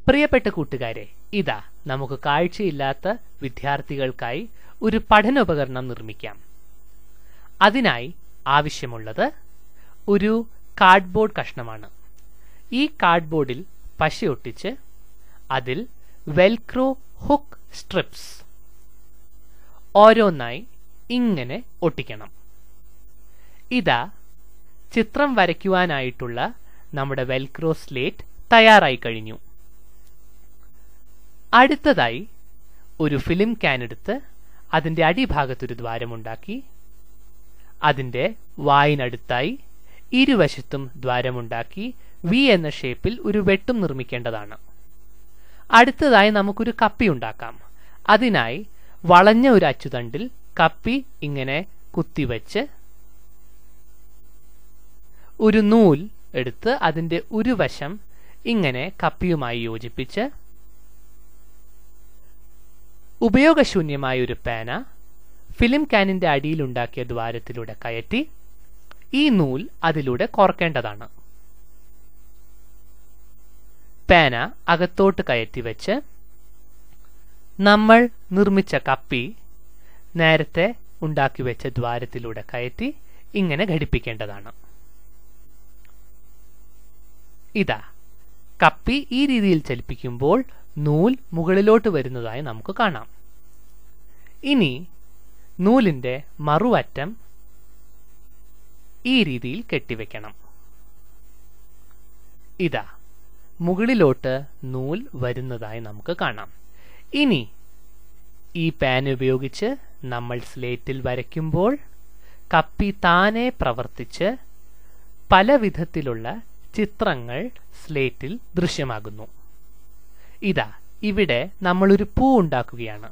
പ്രിയപ്പെട്ട കൂട്ടുകാരെ ഇതാ നമുക്ക് കാഴ്ചയില്ലാത്ത വിദ്യാർത്ഥികൾക്കായി ഒരു പഠനോപകരണം നിർമ്മിക്കാം അതിനായി ആവശ്യമുള്ളത് ഒരു കാർഡ്ബോർഡ് കഷ്ണമാണ് ഈ കാർഡ്ബോർഡിൽ പശയൊട്ടിച്ച് അതിൽ വെൽക്രോ ഹുക്ക് സ്ട്രിപ്സ് ഓരോന്നായി ഇങ്ങനെ ഒട്ടിക്കണം ഇതാ ചിത്രം വരയ്ക്കുവാനായിട്ടുള്ള നമ്മുടെ വെൽക്രോ സ്ലേറ്റ് തയ്യാറായി കഴിഞ്ഞു അടുത്തതായി ഒരു ഫിലിം ക്യാൻ എടുത്ത് അതിന്റെ അടിഭാഗത്തൊരു ദ്വാരമുണ്ടാക്കി അതിന്റെ വായിനടുത്തായി ഇരുവശത്തും ദ്വാരമുണ്ടാക്കി വി എന്ന ഷേപ്പിൽ ഒരു വെട്ടും നിർമ്മിക്കേണ്ടതാണ് അടുത്തതായി നമുക്കൊരു കപ്പി ഉണ്ടാക്കാം അതിനായി വളഞ്ഞ ഒരു അച്ചുതണ്ടിൽ കപ്പി ഇങ്ങനെ കുത്തിവെച്ച് ഒരു നൂൽ എടുത്ത് അതിന്റെ ഒരു വശം ഇങ്ങനെ കപ്പിയുമായി യോജിപ്പിച്ച് ഉപയോഗശൂന്യമായ ഒരു പേന ഫിലിം ക്യാനിന്റെ അടിയിലുണ്ടാക്കിയ ദ്വാരത്തിലൂടെ കയറ്റി ഈ നൂൽ അതിലൂടെ കോർക്കേണ്ടതാണ് പേന അകത്തോട്ട് കയറ്റി വെച്ച് നമ്മൾ നിർമ്മിച്ച കപ്പി നേരത്തെ ഉണ്ടാക്കി വെച്ച ദ്വാരത്തിലൂടെ കയറ്റി ഇങ്ങനെ ഘടിപ്പിക്കേണ്ടതാണ് ഇതാ കപ്പി ഈ രീതിയിൽ ചലിപ്പിക്കുമ്പോൾ നൂൽ മുകളിലോട്ട് വരുന്നതായി നമുക്ക് കാണാം ഇനി നൂലിന്റെ മറുവറ്റം ഈ രീതിയിൽ കെട്ടിവെക്കണം ഇതാ മുകളിലോട്ട് നൂൽ വരുന്നതായി നമുക്ക് കാണാം ഇനി ഈ പാൻ ഉപയോഗിച്ച് നമ്മൾ സ്ലേറ്റിൽ വരയ്ക്കുമ്പോൾ കപ്പി താനെ പ്രവർത്തിച്ച് പല വിധത്തിലുള്ള ചിത്രങ്ങൾ സ്ലേറ്റിൽ ദൃശ്യമാകുന്നു ഇതാ ഇവിടെ നമ്മളൊരു പൂ ഉണ്ടാക്കുകയാണ്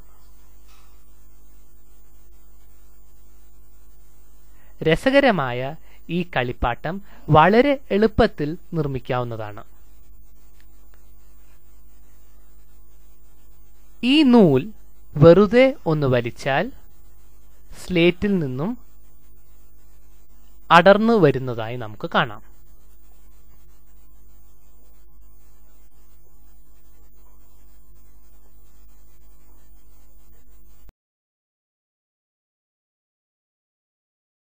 രസകരമായ ഈ കളിപ്പാട്ടം വളരെ എളുപ്പത്തിൽ നിർമ്മിക്കാവുന്നതാണ് ഈ നൂൽ വെറുതെ ഒന്ന് വലിച്ചാൽ സ്ലേറ്റിൽ നിന്നും അടർന്നു വരുന്നതായി നമുക്ക് കാണാം